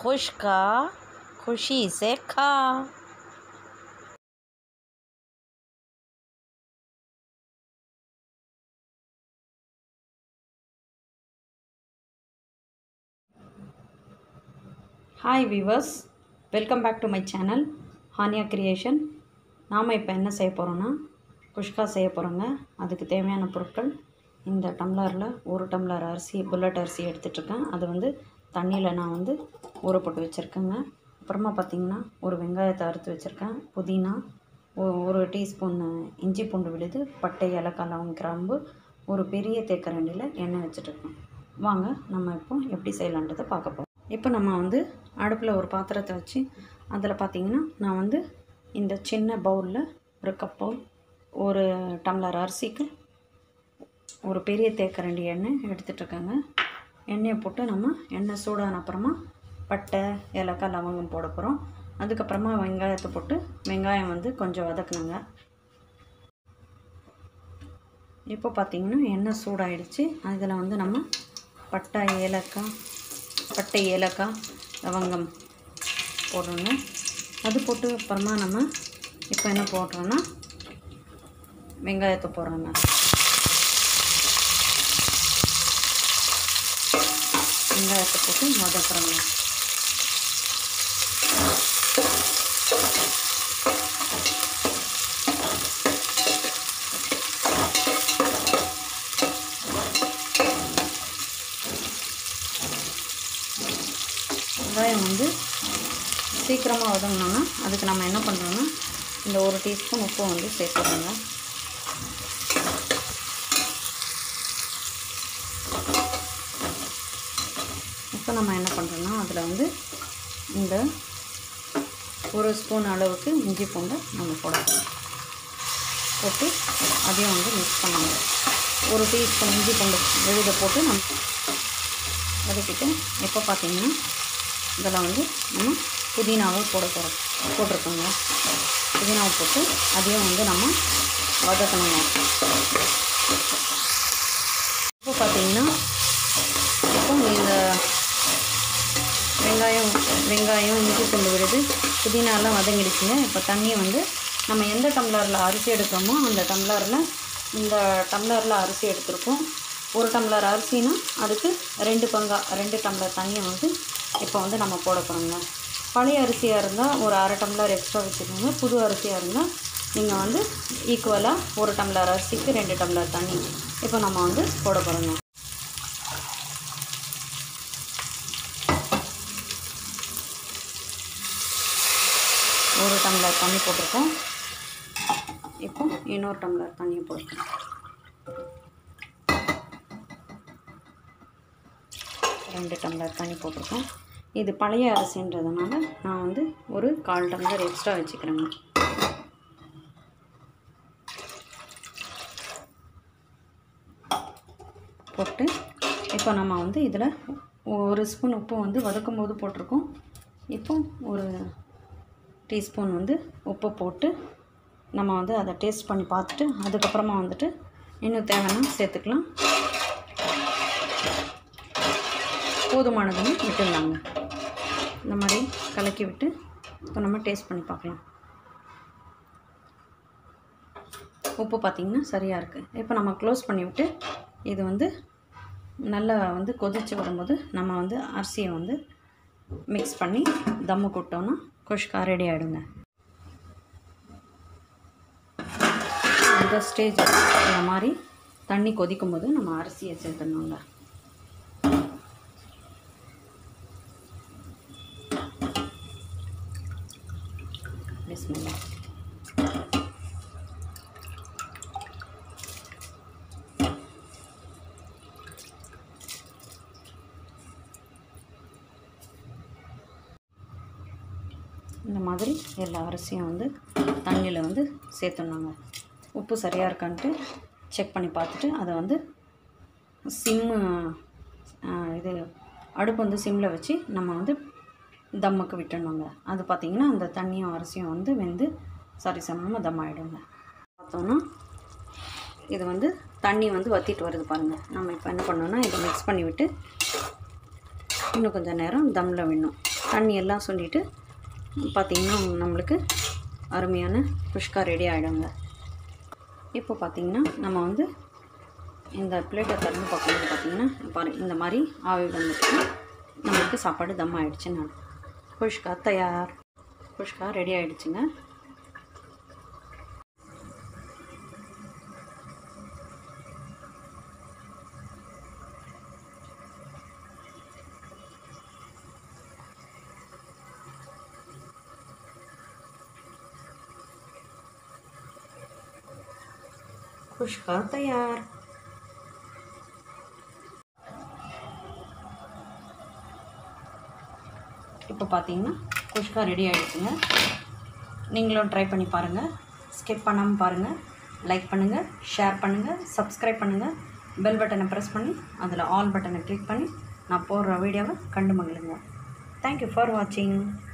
खुश का खुशी से खा hi viewers welcome back to my channel Haniya creation நாம் இப்போ என்ன செய்ய போகிறோன்னா குஷ்கா செய்ய போகிறோங்க அதுக்கு தேவையான பொருட்கள் இந்த டம்ளரில் ஒரு டம்ளர் அரிசி புல்லட் அரிசி எடுத்துகிட்ருக்கேன் அது வந்து தண்ணியில் நான் வந்து ஊற போட்டு வச்சுருக்கேங்க அப்புறமா பார்த்திங்கன்னா ஒரு வெங்காயத்தை அறுத்து வச்சுருக்கேன் புதினா ஒ- ஒரு டீஸ்பூன் இஞ்சி பூண்டு விழுது பட்டை ஏலக்காய் லவங்க கிராம்பு ஒரு பெரிய தேக்கரண்டியில் எண்ணெய் வச்சுட்ருக்கேன் வாங்க நம்ம இப்போ எப்படி செய்யலான்றதை பார்க்க போகிறோம் இப்போ நம்ம வந்து அடுப்பில் ஒரு பாத்திரத்தை வச்சு அதில் பார்த்திங்கன்னா நான் வந்து இந்த சின்ன பவுலில் ஒரு கப் பவுல் ஒரு டம்ளர் அரிசிக்கு ஒரு பெரிய தேக்கரண்டி எண்ணெய் எடுத்துட்ருக்கேங்க எண்ணெயை போட்டு நம்ம எண்ணெய் சூடான அப்புறமா பட்டை ஏலக்காய் லவங்கம் போட போகிறோம் அதுக்கப்புறமா வெங்காயத்தை போட்டு வெங்காயம் வந்து கொஞ்சம் வதக்குனுங்க இப்போ பார்த்தீங்கன்னா எண்ணெய் சூடாயிடுச்சு அதில் வந்து நம்ம பட்டை ஏலக்காய் பட்டை ஏலக்காய் லவங்கம் போடணும் அது போட்டு அப்புறமா நம்ம இப்போ என்ன போடுறோன்னா வெங்காயத்தை போடுறோங்க வெங்காயத்தை போட்டு வதக்குறோங்க வெங்காயம் வந்து சீக்கிரமாக வதங்கணும்னா அதுக்கு நம்ம என்ன பண்ணுறோன்னா இந்த ஒரு டீஸ்பூன் உப்பு வந்து சேர்த்துக்கோங்க இப்போ நம்ம என்ன பண்ணுறோன்னா அதில் வந்து இந்த ஒரு ஸ்பூன் அளவுக்கு இஞ்சி பூண்டை நம்ம போடணும் போட்டு அதையும் வந்து மிக்ஸ் பண்ணணும் ஒரு டீஸ்பூன் இஞ்சி பூண்டு விழுத போட்டு நம்ம வதக்கிட்டு இப்போ பார்த்தீங்கன்னா இதில் வந்து நம்ம புதினாவை போட போகிறோம் போட்டிருக்கோங்க புதினாவை போட்டு அதையும் வந்து நம்ம வதக்கணுங்க இப்போ பார்த்தீங்கன்னா இப்போ இந்த வெங்காயம் வெங்காயம் இஞ்சி பூண்டு விழுது புதினாலாம் வதங்கிடுச்சுங்க இப்போ தண்ணி வந்து நம்ம எந்த டம்ளரில் அரிசி எடுக்கிறோமோ அந்த டம்ளரில் இந்த டம்ளரில் அரிசி எடுத்திருக்கோம் ஒரு டம்ளர் அரிசினா அதுக்கு ரெண்டு பங்கா ரெண்டு டம்ளர் தண்ணியை வந்து இப்போ வந்து நம்ம போட போகிறோங்க பழைய அரிசியாக இருந்தால் ஒரு அரை டம்ளர் எக்ஸ்ட்ரா வச்சுக்கோங்க புது அரிசியாக இருந்தால் நீங்கள் வந்து ஈக்குவலாக ஒரு டம்ளர் அரிசிக்கு ரெண்டு டம்ளர் தண்ணி இப்போ நம்ம வந்து போட போகிறோங்க ஒரு டம்ளர் தண்ணி போட்டிருக்கோம் இப்போ இன்னொரு டம்ளர் தண்ணி போட்டிருக்கோம் ரெண்டு டம்ளர் தண்ணி போட்டிருக்கோம் இது பழைய அரிசின்றதுனால நான் வந்து ஒரு கால் டம்ளர் எக்ஸ்ட்ரா வச்சுக்கிறேங்க போட்டு இப்போ நம்ம வந்து இதில் ஒரு ஸ்பூன் உப்பு வந்து வதக்கும் போது போட்டிருக்கோம் இப்போ ஒரு டீஸ்பூன் வந்து உப்பு போட்டு நம்ம வந்து அதை டேஸ்ட் பண்ணி பார்த்துட்டு அதுக்கப்புறமா வந்துட்டு இன்னும் தேவைன்னா சேர்த்துக்கலாம் போதுமானதுன்னு விட்டுடலாங்க இந்த மாதிரி கலக்கி விட்டு இப்போ நம்ம டேஸ்ட் பண்ணி பார்க்கலாம் உப்பு பார்த்திங்கன்னா சரியாக இருக்குது இப்போ நம்ம க்ளோஸ் பண்ணி விட்டு இது வந்து நல்லா வந்து கொதித்து வரும்போது நம்ம வந்து அரிசியை வந்து மிக்ஸ் பண்ணி தம்மு கொட்டோன்னா குஷ்கா ரெடி ஆகிடுங்க அந்த ஸ்டேஜ் இந்த மாதிரி தண்ணி கொதிக்கும் போது நம்ம அரிசியை சேர்த்துடணுங்க பிஸ்மில்லா இந்த மாதிரி எல்லா அரிசியும் வந்து தண்ணியில் வந்து சேர்த்துடணுங்க உப்பு சரியாக இருக்கான்ட்டு செக் பண்ணி பார்த்துட்டு அதை வந்து சிம்மு இது அடுப்பு வந்து சிம்மில் வச்சு நம்ம வந்து தம்முக்கு விட்டுடணுங்க அது பார்த்திங்கன்னா அந்த தண்ணியும் அரிசியும் வந்து வெந்து சரி சமமாக தம் ஆகிடுங்க பார்த்தோன்னா இது வந்து தண்ணி வந்து வற்றிட்டு வருது பாருங்கள் நம்ம இப்போ என்ன பண்ணோன்னா இதை மிக்ஸ் பண்ணி விட்டு இன்னும் கொஞ்சம் நேரம் தம்மில் விடணும் தண்ணி எல்லாம் சொல்லிட்டு பார்த்திங்கன்னா நம்மளுக்கு அருமையான குஷ்கா ரெடி ஆகிடுங்க இப்போ பார்த்திங்கன்னா நம்ம வந்து இந்த பிளேட்டை திறந்து பார்க்கும்போது பார்த்திங்கன்னா பாரு இந்த மாதிரி ஆவி வந்துட்டு நம்மளுக்கு சாப்பாடு தம் ஆகிடுச்சு நான் குஷ்கா தயார் குஷ்கா ரெடி ஆகிடுச்சுங்க குஷ்கா தயார் இப்போ பார்த்தீங்கன்னா குஷ்கா ரெடி ஆகிடுச்சுங்க நீங்களும் ட்ரை பண்ணி பாருங்கள் ஸ்கிப் பண்ணாமல் பாருங்கள் லைக் பண்ணுங்கள் ஷேர் பண்ணுங்கள் சப்ஸ்கிரைப் பண்ணுங்கள் பெல் பட்டனை ப்ரெஸ் பண்ணி அதில் ஆல் பட்டனை கிளிக் பண்ணி நான் போடுற வீடியோவை கண்டு மகிழுங்க தேங்க்யூ ஃபார் வாட்சிங்